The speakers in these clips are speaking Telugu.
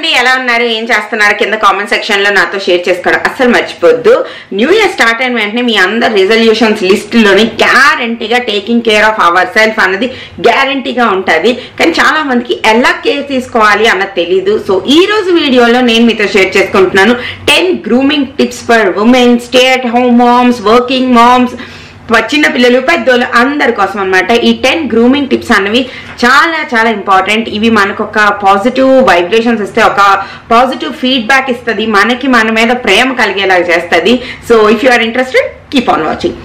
అండి ఎలా ఉన్నారు ఏం చేస్తున్నారు కింద కామెంట్ సెక్షన్ లో నాతో షేర్ చేసుకోవడం అస్సలు మర్చిపోద్దు న్యూ ఇయర్ స్టార్ట్ అయిన వెంటనే మీ అందరు రిజల్యూషన్స్ లిస్ట్ లోని గ్యారంటీగా taking care of our self అన్నది గ్యారంటీగా ఉంటుంది కానీ చాలా మందికి ఎలా కేర్ తీసుకోవాలి అన్నది తెలీదు సో ఈ రోజు వీడియోలో నేను మీతో షేర్ చేసుకుంటున్నాను ten grooming tips for women stay at home moms working moms చిన్న పిల్లలు పెద్దోళ్ళు అందరి కోసం అనమాట ఈ టెన్ గ్రూమింగ్ టిప్స్ అన్నవి చాలా చాలా ఇంపార్టెంట్ ఇవి మనకు ఒక పాజిటివ్ వైబ్రేషన్స్ ఇస్తే ఒక పాజిటివ్ ఫీడ్బ్యాక్ ఇస్తుంది మనకి మన మీద ప్రేమ కలిగేలాగా చేస్తుంది so if you are interested keep on watching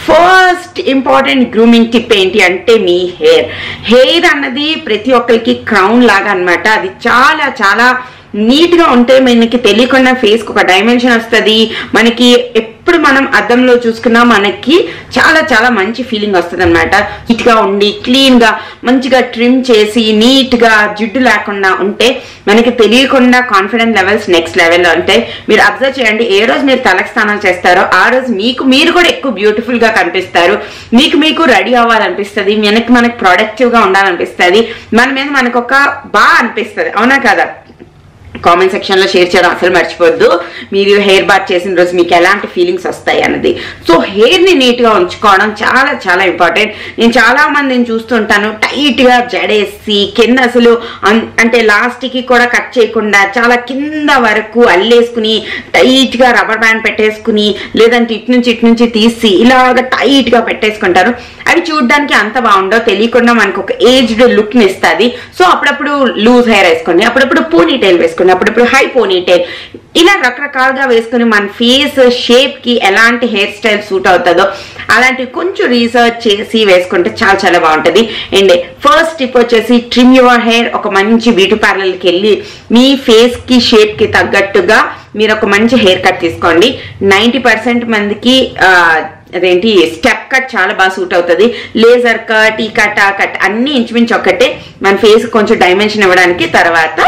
first important grooming tip ఏంటి అంటే మీ హెయిర్ హెయిర్ అన్నది ప్రతి ఒక్కరికి క్రౌన్ లాగా అన్నమాట అది చాలా చాలా నీట్ గా ఉంటే మనకి తెలియకుండా ఫేస్ ఒక డైమెన్షన్ వస్తుంది మనకి ఎప్పుడు మనం అద్దంలో చూసుకున్నా మనకి చాలా చాలా మంచి ఫీలింగ్ వస్తుంది అనమాట నీట్ గా ఉండి క్లీన్ గా మంచిగా ట్రిమ్ చేసి నీట్ గా జిడ్డు లేకుండా ఉంటే మనకి తెలియకుండా కాన్ఫిడెంట్ లెవెల్స్ నెక్స్ట్ లెవెల్లో ఉంటాయి మీరు అబ్జర్వ్ చేయండి ఏ రోజు మీరు తలకు స్నానం చేస్తారో ఆ రోజు మీకు మీరు కూడా ఎక్కువ బ్యూటిఫుల్ గా కనిపిస్తారు మీకు మీకు రెడీ అవ్వాలనిపిస్తుంది మనకి మనకి ప్రొడక్టివ్ గా ఉండాలనిపిస్తుంది మన మీద మనకు ఒక బాగా అనిపిస్తుంది అవునా కదా కామెంట్ సెక్షన్ లో షేర్ చేయడం అసలు మర్చిపోద్దు మీరు హెయిర్ బాత్ చేసిన రోజు మీకు ఎలాంటి ఫీలింగ్స్ వస్తాయి అన్నది సో హెయిర్ ని నీట్ గా ఉంచుకోవడం చాలా చాలా ఇంపార్టెంట్ నేను చాలా మందిని చూస్తుంటాను టైట్ గా జడేసి కింద అసలు అన్- అంటే లాస్ట్ కి కూడా కట్ చేయకుండా చాలా కింద వరకు అల్లేసుకుని టైట్ గా రబ్బర్ బ్యాండ్ పెట్టేసుకుని లేదంటే ఇటు నుంచి ఇటు నుంచి తీసి ఇలాగ టైట్ గా పెట్టేసుకుంటారు అవి చూడడానికి అంత బాగుండో తెలియకుండా మనకు ఒక ఏజ్డ్ లుక్ ని ఇస్తుంది సో అప్పుడప్పుడు లూజ్ హెయిర్ వేసుకోండి అప్పుడప్పుడు పోనీ టైల్ వేసుకోండి అప్పుడప్పుడు హై పోనీ టైల్ ఇలా రకరకాలుగా వేసుకుని మన ఫేస్ షేప్ కి ఎలాంటి హెయిర్ స్టైల్ సూట్ అవుతుందో అలాంటివి కొంచెం రీసెర్చ్ చేసి వేసుకుంటే చాలా చాలా బాగుంటుంది అండ్ ఫస్ట్ టిప్ వచ్చేసి ట్రిమ్ యువర్ హెయిర్ ఒక మంచి బ్యూటీ పార్లర్కి వెళ్ళి మీ ఫేస్ కి షేప్ కి తగ్గట్టుగా మీరు ఒక మంచి హెయిర్ కట్ తీసుకోండి నైంటీ పర్సెంట్ మందికి ఆ, అదేంటి స్టెప్ కట్ చాలా బాగా సూట్ అవుతుంది లేజర్ కట్ ఈ కట్ ఆ కట్ అన్ని ఇంచుమించు ఒకటే మన ఫేస్ కొంచెం డైమెన్షన్ ఇవ్వడానికి తర్వాత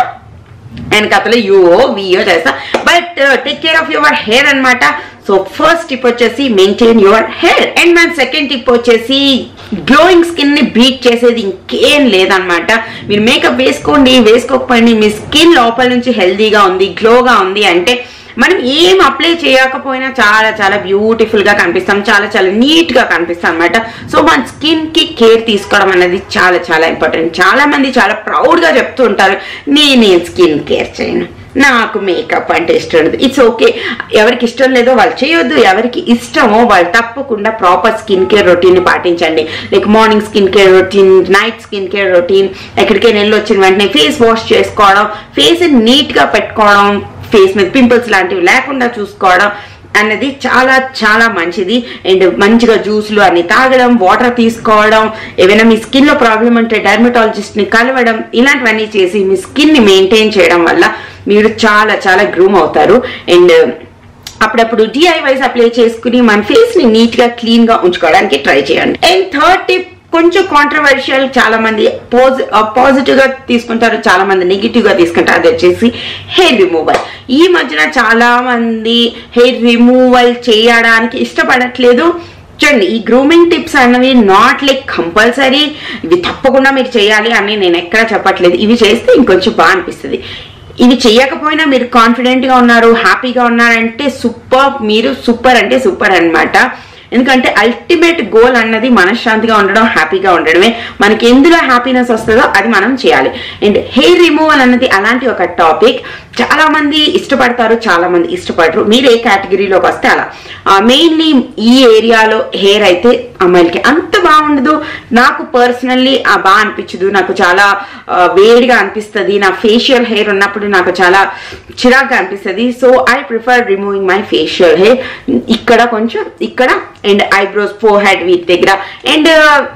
వెనకతలో యూఓ వియో చేస్తా but take care of your hair అన్నమాట సో ఫస్ట్ టిప్ వచ్చేసి మెయింటైన్ యువర్ హెయిర్ అండ్ మన సెకండ్ టిప్ వచ్చేసి గ్లోయింగ్ స్కిన్ ని బీట్ చేసేది ఇంకేం లేదనమాట మీరు మేకప్ వేసుకోండి వేసుకోకపోండి మీ స్కిన్ లోపల నుంచి హెల్దీగా ఉంది గ్లోగా ఉంది అంటే మనం ఏం అప్లై చేయకపోయినా చాలా చాలా బ్యూటిఫుల్ గా కనిపిస్తాం చాలా చాలా నీట్ గా కనిపిస్తాం అనమాట సో మన స్కిన్ కి కేర్ తీసుకోవడం అనేది చాలా చాలా ఇంపార్టెంట్ చాలా మంది చాలా ప్రౌడ్ గా చెప్తూ ఉంటారు నేనేం స్కిన్ కేర్ చేయను నాకు మేకప్ అంటే ఇష్టం ఉండదు ఇట్స్ ఓకే ఎవరికి ఇష్టం లేదో వాళ్ళు చేయొద్దు ఎవరికి ఇష్టమో వాళ్ళు తప్పకుండా ప్రాపర్ స్కిన్ కేర్ రొటీన్ ని పాటించండి like morning skin care routine night skin care routine ఎక్కడికైనా వెళ్ళి వచ్చిన వెంటనే ఫేస్ వాష్ చేసుకోవడం ఫేస్ నీట్ గా పెట్టుకోవడం ఫేస్ మీద పింపుల్స్ లాంటివి లేకుండా చూసుకోవడం అన్నది చాలా చాలా మంచిది అండ్ మంచిగా జ్యూస్లు అన్ని తాగడం వాటర్ తీసుకోవడం ఏమైనా మీ స్కిన్ లో ప్రాబ్లం ఉంటే డర్మటాలజిస్ట్ ని కలవడం ఇలాంటివన్నీ చేసి మీ స్కిన్ ని మెయింటైన్ చేయడం వల్ల మీరు చాలా చాలా గ్రూమ్ అవుతారు అండ్ అప్పుడప్పుడు డిఐవైస్ అప్లై చేసుకుని మన ఫేస్ ని నీట్ గా క్లీన్ గా ఉంచుకోవడానికి ట్రై చేయండి అండ్ థర్డ్ టిప్ కొంచెం కాంట్రవర్షియల్ చాలా మంది పాజిటివ్ గా తీసుకుంటారు చాలా మంది నెగిటివ్ గా తీసుకుంటారు అది వచ్చేసి హెయిర్ రిమూవల్ ఈ మధ్యన చాలా మంది హెయిర్ రిమూవల్ చేయడానికి ఇష్టపడట్లేదు చూడండి ఈ గ్రూమింగ్ టిప్స్ అన్నవి నాట్ లైక్ కంపల్సరీ ఇవి తప్పకుండా మీరు చేయాలి అని నేను ఎక్కడా చెప్పట్లేదు ఇవి చేస్తే ఇంకొంచెం బాగా అనిపిస్తుంది ఇవి చేయకపోయినా మీరు కాన్ఫిడెంట్ గా ఉన్నారు హ్యాపీగా ఉన్నారంటే సూపర్ మీరు సూపర్ అంటే సూపర్ అన్నమాట ఎందుకంటే అల్టిమేట్ గోల్ అన్నది మనశ్శాంతిగా ఉండడం హ్యాపీగా ఉండడమే మనకి ఎందులో హ్యాపీనెస్ వస్తుందో అది మనం చేయాలి అండ్ హెయిర్ రిమూవల్ అన్నది అలాంటి ఒక టాపిక్ చాలా మంది ఇష్టపడతారు చాలా మంది ఇష్టపడరు మీరు ఏ కేటగిరీలోకి వస్తే అలా మెయిన్లీ ఈ ఏరియాలో హెయిర్ అయితే అమ్మాయిలకి అంత బాగుండదు నాకు పర్సనల్లీ బాగా అనిపించదు నాకు చాలా ఆ, వేడిగా అనిపిస్తుంది నా ఫేషియల్ హెయిర్ ఉన్నప్పుడు నాకు చాలా చిరాగ్గా అనిపిస్తుంది so I prefer removing my facial hair ఇక్కడ కొంచెం ఇక్కడ అండ్ ఐబ్రోస్ ఫోర్ హెడ్ వీటి దగ్గర అండ్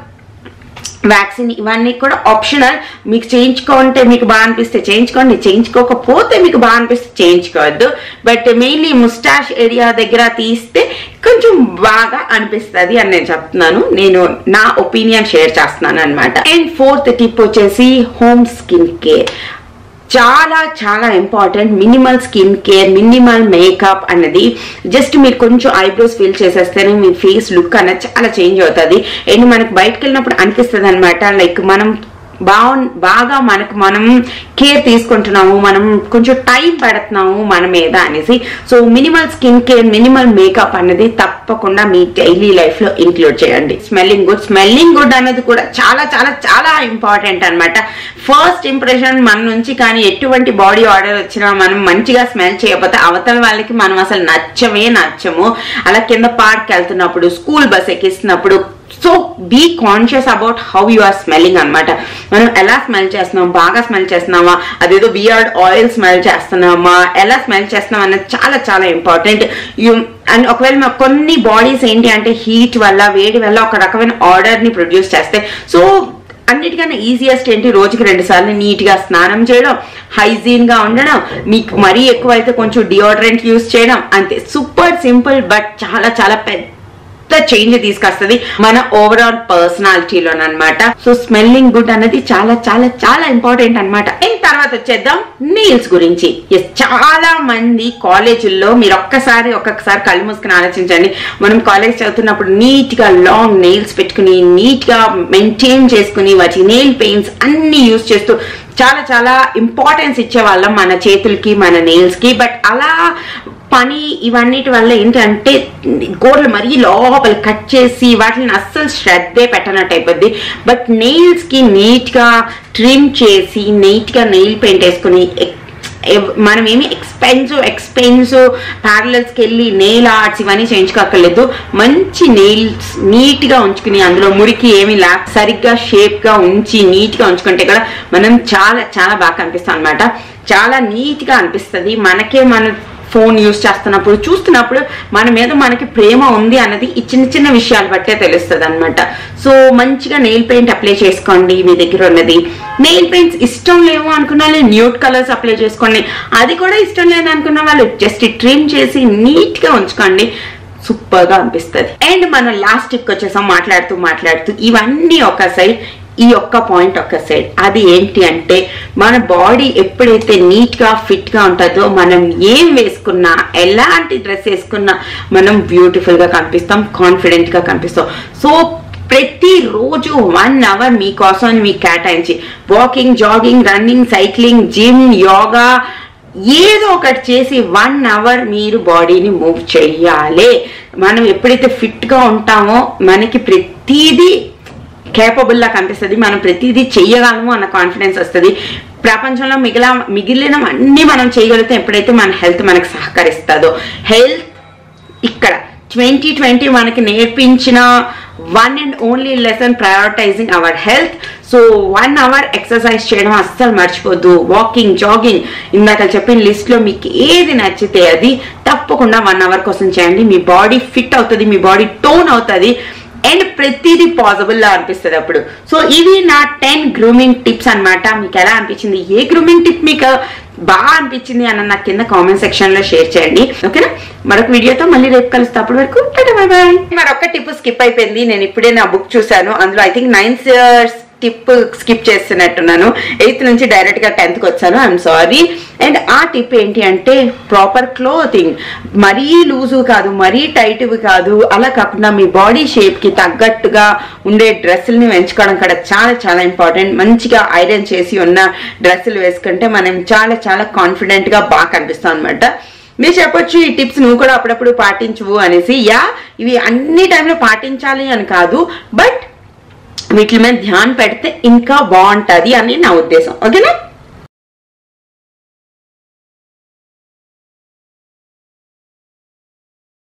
వ్యాక్సిన్ ఇవన్నీ కూడా ఆప్షనల్ మీకు చేయించుకుంటే మీకు బాగా అనిపిస్తే చేయించుకోండి చేయించుకోకపోతే మీకు బాగా అనిపిస్తే చేయించుకోవద్దు బట్ మెయిన్లీ ముస్టాష్ ఏరియా దగ్గర తీస్తే కొంచెం బాగా అనిపిస్తుంది అని నేను చెప్తున్నాను నేను నా ఒపీనియన్ షేర్ చేస్తున్నాను అనమాట అండ్ ఫోర్త్ టిప్ వచ్చేసి హోమ్ స్కిన్ కేర్ చాలా చాలా important minimal skin care minimal makeup అన్నది జస్ట్ మీరు కొంచెం ఐబ్రోస్ ఫిల్ చేసేస్తేనే మీ ఫేస్ లుక్ అన్నది చాలా చేంజ్ అవుతుంది అండ్ మనకి బయటకు వెళ్ళినప్పుడు అనిపిస్తుంది అనమాట లైక్ మనం బాగు బాగా మనకు మనం కేర్ తీసుకుంటున్నాము మనం కొంచెం టైం పెడుతున్నాము మన మీద అనేసి so minimal skin care minimal makeup అనేది తప్పకుండా మీ డైలీ లైఫ్ లో ఇంక్లూడ్ చేయండి స్మెల్లింగ్ గుడ్ స్మెల్లింగ్ గుడ్ అనేది కూడా చాలా చాలా చాలా ఇంపార్టెంట్ అన్నమాట ఫస్ట్ ఇంప్రెషన్ మన నుంచి కానీ ఎటువంటి బాడీ ఆర్డర్ వచ్చినా మనం మంచిగా స్మెల్ చేయకపోతే అవతల వాళ్ళకి మనం అసలు నచ్చమే నచ్చము అలా కింద పార్క్ వెళ్తున్నప్పుడు స్కూల్ బస్ ఎక్కిస్తున్నప్పుడు so be conscious about how you are smelling అనమాట మనం ఎలా స్మెల్ చేస్తున్నాం బాగా స్మెల్ చేస్తున్నామా అదేదో బియర్డ్ ఆయిల్ స్మెల్ చేస్తున్నామా ఎలా స్మెల్ చేస్తున్నాం అనేది చాలా చాలా ఇంపార్టెంట్ యు అండ్ ఒకవేళ మా కొన్ని బాడీస్ ఏంటి అంటే హీట్ వల్ల వేడి వల్ల ఒక రకమైన ఆర్డర్ ని ప్రొడ్యూస్ చేస్తాయి సో అన్నిటికన్నా ఈజియెస్ట్ ఏంటి రోజుకి రెండు సార్లు నీట్ గా స్నానం చేయడం హైజీన్ గా ఉండడం మీకు మరీ ఎక్కువైతే కొంచెం డియోడ్రెంట్ యూస్ చేయడం అంతే సూపర్ సింపుల్ బట్ చాలా చాలా పెద్ద చేంజ్ తీసుకొస్తుంది మన ఓవరాల్ పర్సనాలిటీలో అనమాట సో స్మెల్లింగ్ గుడ్ అనేది చాలా చాలా చాలా ఇంపార్టెంట్ అనమాట తర్వాత వచ్చేద్దాం నెయిల్స్ గురించి ఎస్ చాలా మంది కాలేజీల్లో మీరు ఒక్కసారి ఒక్కొక్కసారి కళ్ళు మూసుకుని ఆలోచించండి మనం కాలేజ్ చదువుతున్నప్పుడు నీట్ గా లాంగ్ నెయిల్స్ పెట్టుకుని నీట్ గా మెయింటైన్ చేసుకుని వాటి నెయిల్ పెయింట్స్ అన్ని యూస్ చేస్తూ చాలా చాలా ఇంపార్టెన్స్ ఇచ్చేవాళ్ళం మన చేతులకి మన నెయిల్స్ కి బట్ అలా పని ఇవన్నిటి వల్ల ఏంటంటే గోర్లు మరీ లోపల కట్ చేసి వాటిని అస్సలు శ్రద్ధే పెట్టనట్టు అయిపోద్ది బట్ నెయిల్స్ కి నీట్ గా ట్రిమ్ చేసి నీట్ గా నెయిల్ పెయింట్ వేసుకుని ఎక్- ఎవ్- మనం ఏమి ఎక్స్పెన్సివ్ ఎక్స్పెన్సివ్ ప్యారలల్స్కి వెళ్ళి నెయిల్ ఆర్ట్స్ ఇవన్నీ చేయించుకోక్కర్లేదు మంచి నెయిల్స్ నీట్ గా ఉంచుకుని అందులో మురికి ఏమి లా సరిగ్గా షేప్ గా ఉంచి నీట్ గా ఉంచుకుంటే కూడా మనం చాలా చాలా బాగా కనిపిస్తాం అనమాట చాలా నీట్ గా అనిపిస్తుంది మనకే మన ఫోన్ యూస్ చేస్తున్నప్పుడు చూస్తున్నప్పుడు మన మీద మనకి ప్రేమ ఉంది అన్నది ఈ చిన్న చిన్న విషయాలు బట్టే తెలుస్తుంది అనమాట సో మంచిగా నెయిల్ పెయింట్ అప్లై చేసుకోండి మీ దగ్గర ఉన్నది నెయిల్ పెయింట్స్ ఇష్టం లేవు అనుకున్న వాళ్ళు న్యూట్ కలర్స్ అప్లై చేసుకోండి అది కూడా ఇష్టం లేదు అనుకున్న వాళ్ళు జస్ట్ ట్రిమ్ చేసి నీట్ గా ఉంచుకోండి సూపర్ గా అనిపిస్తుంది అండ్ మనం లాస్ట్ టిప్ వచ్చేసాం మాట్లాడుతూ మాట్లాడుతూ ఇవన్నీ ఒక సైడ్ ఈ ఒక్క పాయింట్ ఒక సైడ్ అది ఏంటి అంటే మన బాడీ ఎప్పుడైతే నీట్ గా ఫిట్ గా ఉంటుందో మనం ఏం వేసుకున్నా ఎలాంటి డ్రెస్ వేసుకున్నా మనం బ్యూటిఫుల్ గా కనిపిస్తాం కాన్ఫిడెంట్ గా కనిపిస్తాం సో ప్రతిరోజు వన్ అవర్ మీకోసం మీకు కేటాయించి walking jogging running cycling gym yoga ఏదో ఒకటి చేసి వన్ అవర్ మీరు బాడీని మూవ్ చెయ్యాలి మనం ఎప్పుడైతే ఫిట్ గా ఉంటామో మనకి ప్రతిదీ కేపబుల్ లా కనిపిస్తుంది మనం ప్రతిదీ చెయ్యగలము అన్న కాన్ఫిడెన్స్ వస్తుంది ప్రపంచంలో మిగిలిన మిగిలిన అన్ని మనం చేయగలుగుతాం ఎప్పుడైతే మన హెల్త్ మనకు సహకరిస్తుందో హెల్త్ ఇక్కడ ట్వంటీ ట్వంటీ మనకి నేర్పించిన one and only lesson prioritising our health so one hour exercise చేయడం అస్సలు మర్చిపోద్దు వాకింగ్ జాగింగ్ ఇందాక చెప్పిన లిస్ట్ లో మీకు ఏది నచ్చితే అది తప్పకుండా వన్ అవర్ కోసం చేయండి మీ బాడీ ఫిట్ అవుతుంది మీ బాడీ టోన్ అవుతుంది అండ్ ప్రతిదీ పాసిబుల్ లా అనిపిస్తుంది అప్పుడు సో ఇవి నా టెన్ గ్రూమింగ్ టిప్స్ అన్నమాట మీకు ఎలా అనిపించింది ఏ గ్రూమింగ్ టిప్ మీకు బాగా అనిపించింది అన్న నాకు కింద కామెంట్ సెక్షన్ లో షేర్ చేయండి ఓకేనా మరొక వీడియోతో మళ్ళీ రేపు కలుస్తా అప్పటి వరకు బాయ్ బాయ్ మరొక టిప్ స్కిప్ అయిపోయింది నేను ఇప్పుడే నా బుక్ చూసాను అందులో I think ninth tip skip చేస్తున్నట్టున్నాను ఎయిత్ నుంచి డైరెక్ట్ గా టెన్త్ కి వచ్చాను ఐఎమ్ సారీ అండ్ ఆ టిప్ ఏంటి అంటే ప్రాపర్ క్లోతింగ్ మరీ లూజు కాదు మరీ టైట్ కాదు అలా కాకుండా మీ బాడీ షేప్ కి తగ్గట్టుగా ఉండే డ్రెస్సుల్ని ఎంచుకోవడం కూడా చాలా చాలా ఇంపార్టెంట్ మంచిగా ఐరన్ చేసి ఉన్న డ్రెస్సులు వేసుకుంటే మనం చాలా చాలా కాన్ఫిడెంట్ గా బాగా కనిపిస్తాం అనమాట మీరు చెప్పొచ్చు ఈ టిప్స్ నువ్వు కూడా అప్పుడప్పుడు పాటించవు అనేసి యా ఇవి అన్ని టైంలో పాటించాలి అని కాదు బట్ వీటి మీద ధ్యాన్ పెడితే ఇంకా బాగుంటది అని నా ఉద్దేశం ఓకేనా